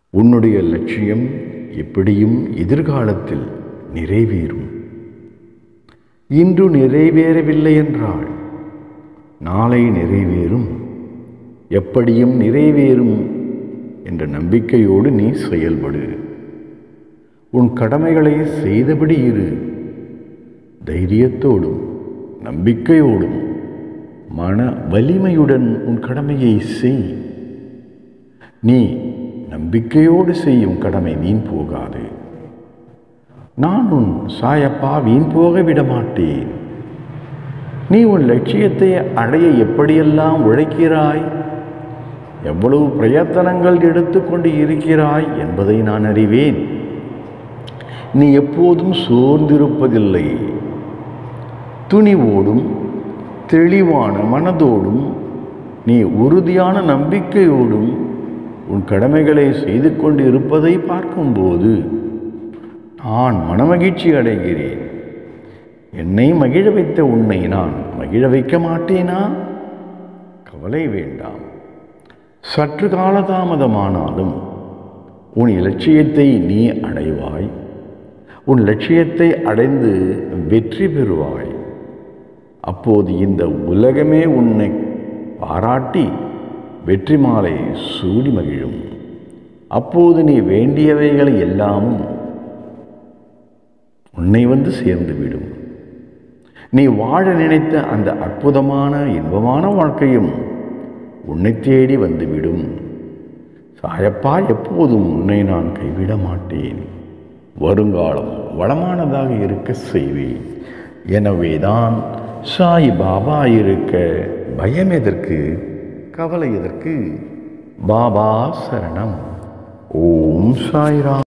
உன்னுடைய லட்சியம் எப்படியும் எதிர்காலத்தில் நிறைவேறும் இன்று நிறைவேறவில்லை என்றால் நாளை நிறைவேறும் எப்படியும் நிறைவேறும் என்ற நம்பிக்கையோடு நீ செயல்படு உன் கடமைகளை செய்தபடி இரு தைரியத்தோடும் நம்பிக்கையோடும் மன வலிமையுடன் உன் கடமையை செய் நீ நம்பிக்கையோடு செய்யும் கடமை வீண் போகாது நான் உன் சாயப்பா வீண் போக விட மாட்டேன் நீ உன் லட்சியத்தை அடைய எப்படியெல்லாம் உழைக்கிறாய் எவ்வளவு பிரயத்தனங்கள் எடுத்துக்கொண்டு இருக்கிறாய் என்பதை நான் அறிவேன் நீ எப்போதும் சோர்ந்திருப்பதில்லை துணிவோடும் தெளிவான மனதோடும் நீ உறுதியான நம்பிக்கையோடும் உன் கடமைகளை செய்து கொண்டு இருப்பதை பார்க்கும்போது நான் மனமகிழ்ச்சி அடைகிறேன் என்னை மகிழ வைத்த உன்னை நான் மகிழ வைக்க மாட்டேனா கவலை வேண்டாம் சற்று காலதாமதமானாலும் உன் இலட்சியத்தை நீ அடைவாய் உன் லட்சியத்தை அடைந்து வெற்றி பெறுவாய் அப்போது இந்த உலகமே உன்னை பாராட்டி வெற்றி மாலை சூடி மகிழும் அப்போது நீ வேண்டியவைகளை எல்லாமும் உன்னை வந்து சேர்ந்துவிடும் நீ வாழ நினைத்த அந்த அற்புதமான இன்பமான வாழ்க்கையும் உன்னை தேடி வந்துவிடும் சாயப்பா எப்போதும் உன்னை நான் கைவிட மாட்டேன் வருங்காலம் வளமானதாக இருக்க செய்வேன் எனவேதான் சாய் பாபா இருக்க பயம் எதற்கு கவலை எதற்கு பாபா சரணம் ஓம் சாய்ராம்